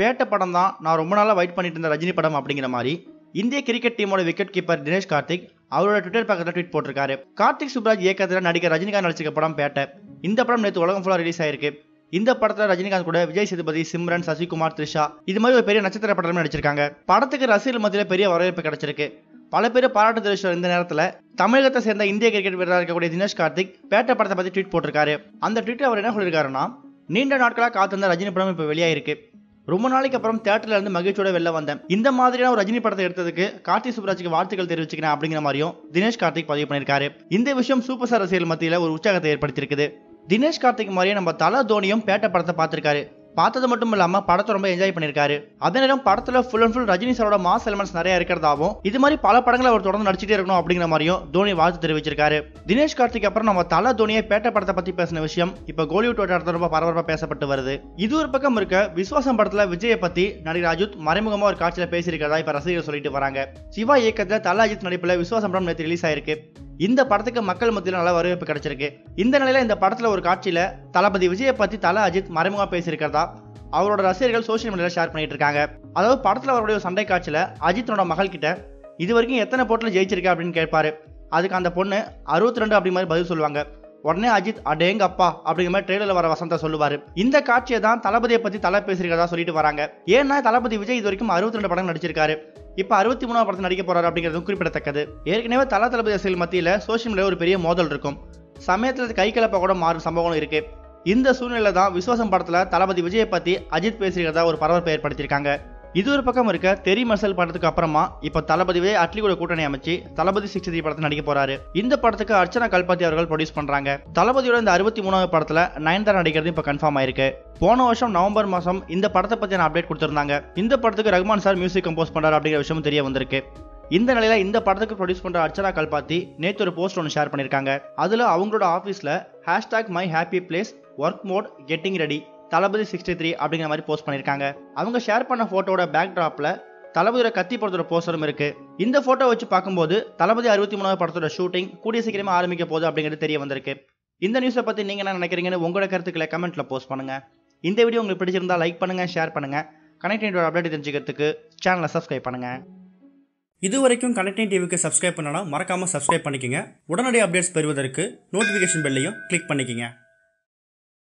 பேட்ட படம் தான் நான் ரொம்ப நாளாக வெயிட் பண்ணிட்டு இருந்த ரஜினி படம் அப்படிங்கிற மாதிரி இந்திய கிரிக்கெட் டீமோட விக்கெட் கீப்பர் தினேஷ் கார்த்திக் அவரோட ட்விட்டர் பக்கத்தில் ட்வீட் போட்டிருக்காரு கார்த்திக் சுப்ராஜ் இயக்கத்தில் நடிகர் ரஜினிகாந்த் நடிச்சிருக்க படம் பேட்டை இந்த படம் நேற்று உலகம் ஃபுல்லாக ரிலீஸ் ஆயிருக்கு இந்த படத்துல ரஜினிகாந்த் கூட விஜய் சேதுபதி சிம்ரன் சசிகுமார் த்ரிஷா இது மாதிரி ஒரு பெரிய நட்சத்திர படமே நடிச்சிருக்காங்க படத்துக்கு ரசிகர்கள் மத்தியில் பெரிய வரவேற்பு கிடைச்சிருக்கு பல பேர் பாராட்டு தெரிவிச்ச இந்த நேரத்தில் தமிழகத்தை சேர்ந்த இந்திய கிரிக்கெட் வீரராக இருக்கக்கூடிய தினேஷ் கார்த்திக் பேட்டை படத்தை பற்றி ட்வீட் போட்டிருக்காரு அந்த ட்வீட்டில் அவர் என்ன சொல்லியிருக்காருன்னா நீண்ட நாட்களாக காத்திருந்த ரஜினி படம் இப்போ வெளியாயிருக்கு ரொம்ப நாளைக்கு அப்புறம் தேட்டர்ல இருந்து மகிழ்ச்சியோட வெளில வந்தேன் இந்த மாதிரியான ஒரு ரஜினி படத்தை எடுத்ததுக்கு கார்த்திக் சுப்ராஜுக்கு வாழ்த்துக்கள் தெரிவிச்சுக்கிறேன் அப்படிங்கிற மாதிரியும் தினேஷ் கார்த்திக் பதிவு பண்ணியிருக்காரு இந்த விஷயம் சூப்பர் ஸ்டார் ரசிகர்கள் மத்தியில் ஒரு உற்சாகத்தை ஏற்படுத்தியிருக்குது தினேஷ் கார்த்திக் மாதிரியே நம்ம தல தோனியும் பேட்ட படத்தை பார்த்திருக்காரு பார்த்தது மட்டும் இல்லாம படத்தை ரொம்ப என்ஜாய் பண்ணியிருக்காரு அதே நேரம் படத்துல ஃபுல் அண்ட் ஃபுல் ரஜினி சாரோட மாஸ் எலமெண்ட்ஸ் நிறைய இருக்கிறதாவும் இது மாதிரி பல படங்களை அவர் தொடர்ந்து நடிச்சிட்டே இருக்கணும் அப்படிங்கிற மாதிரியும் தோனி வாழ்த்து தெரிவிச்சிருக்காரு தினேஷ் கார்த்திக் அப்புறம் நம்ம தல தோனியை பேட்ட படத்தை பத்தி பேசின விஷயம் இப்ப கோலிவுட் வட்டாரத்தில் ரொம்ப பரபரப்பா பேசப்பட்டு வருது இது ஒரு பக்கம் இருக்க விஸ்வாசம் படத்துல விஜயை பத்தி நடிகர் அஜித் மறைமுகமா ஒரு காட்சியில பேசியிருக்கிறதா இப்ப ரசிகர்கள் சொல்லிட்டு வராங்க சிவா இயக்கத்துல தல அஜித் நடிப்புல விஸ்வாசம் படம் நேற்று ரிலீஸ் ஆயிருக்கு இந்த படத்துக்கு மக்கள் மத்தியில் நல்ல வரவேற்பு கிடைச்சிருக்கு இந்த நிலையில இந்த படத்துல ஒரு காட்சியில தளபதி விஜயை பத்தி தல அஜித் மறைமுகமா பேசியிருக்கிறதா அவரோட ரசிகர்கள் சோஷியல் மீடியாவில் ஷேர் பண்ணிட்டு இருக்காங்க அதாவது படத்தில் அவருடைய ஒரு சண்டை காட்சியில் அஜித்தனோட மகள் கிட்ட இது வரைக்கும் எத்தனை போட்டில் ஜெயிச்சிருக்க அப்படின்னு கேட்பாரு அதுக்கு அந்த பொண்ணு அறுபத்தி ரெண்டு அப்படி மாதிரி பதில் சொல்லுவாங்க உடனே அஜித் அடேங்க அப்பா அப்படிங்கிற மாதிரி ட்ரெயிலரில் வர வசந்தா சொல்லுவார் இந்த காட்சியை தான் தளபதியை பற்றி தலை பேசியிருக்கிறதா சொல்லிட்டு வராங்க ஏன்னா தளபதி விஜய் இது வரைக்கும் அறுபத்தி ரெண்டு படம் நடிச்சிருக்காரு இப்போ அறுபத்தி மூணாவது படத்தில் நடிக்க போறாரு அப்படிங்கிறது குறிப்பிடத்தக்கது ஏற்கனவே தல தளபதி அரசியல் மத்தியில் சோஷியல் மீடியா ஒரு பெரிய மோதல் இருக்கும் சமயத்தில் கை கலப்பா கூட மாறும் சம்பவம் இருக்கு இந்த சூழ்நிலை தான் விஸ்வாசம் படத்துல தளபதி விஜயை பத்தி அஜித் பேசுகிறதா ஒரு பரபரப்பை ஏற்படுத்தியிருக்காங்க இது ஒரு பக்கம் இருக்க தெரி மர்சல் படத்துக்கு அப்புறமா இப்ப தளபதி விஜய் அட்லி கூட கூட்டணி அமைச்சு தளபதி சிக்ஸ்டி த்ரீ படத்தை நடிக்க போறாரு இந்த படத்துக்கு அர்ச்சனா கல்பாத்தி அவர்கள் ப்ரொடியூஸ் பண்றாங்க தளபதியோட இந்த அறுபத்தி மூணாவது படத்துல நயன்தாரா நடிக்கிறது இப்ப கன்ஃபார்ம் ஆயிருக்கு போன வருஷம் நவம்பர் மாசம் இந்த படத்தை பத்தின அப்டேட் கொடுத்திருந்தாங்க இந்த படத்துக்கு ரகுமான் சார் மியூசிக் கம்போஸ் பண்றாரு அப்படிங்கிற விஷயம் தெரிய வந்திருக்கு இந்த நிலையில இந்த படத்துக்கு ப்ரொடியூஸ் பண்ற அர்ச்சனா கல்பாத்தி நேற்று ஒரு போஸ்ட் ஒன்று ஷேர் பண்ணியிருக்காங்க அதுல அவங்களோட ஆஃபீஸ்ல hashtag my happy place work mode getting ready Thalapathy sixty three அப்படிங்கிற மாதிரி போஸ்ட் பண்ணியிருக்காங்க அவங்க ஷேர் பண்ண போட்டோட பேக் ட்ராப்ல தளபதியோட கத்தி படத்தோட போஸ்டரும் இருக்கு இந்த போட்டோ வச்சு பார்க்கும்போது தளபதி அறுபத்தி மூணாவது படத்தோட ஷூட்டிங் கூடிய சீக்கிரமா ஆரம்பிக்க போகுது அப்படிங்கிறது தெரிய வந்திருக்கு இந்த நியூஸை பத்தி நீங்க என்ன நினைக்கிறீங்கன்னு உங்களோட கருத்துக்களை கமெண்ட்ல போஸ்ட் பண்ணுங்க இந்த வீடியோ உங்களுக்கு பிடிச்சிருந்தா லைக் பண்ணுங்க ஷேர் பண்ணுங்க கனெக்டிவோட அப்டேட் தெரிஞ்சுக்கிறதுக்கு சேனலை சப்ஸ்கிரைப் பண்ணுங்க இது வரைக்கும் கனெக்டிங் டிவிக்கு சப்ஸ்கிரைப் பண்ணனா மறக்காம சப்ஸ்கிரைப் பண்ணிக்கங்க உடனடி அப்டேட்ஸ் பெறுவதற்கு நோட்டிஃபிகேஷன் பெல்லையும் கிளிக் பண்ணிக்கங்க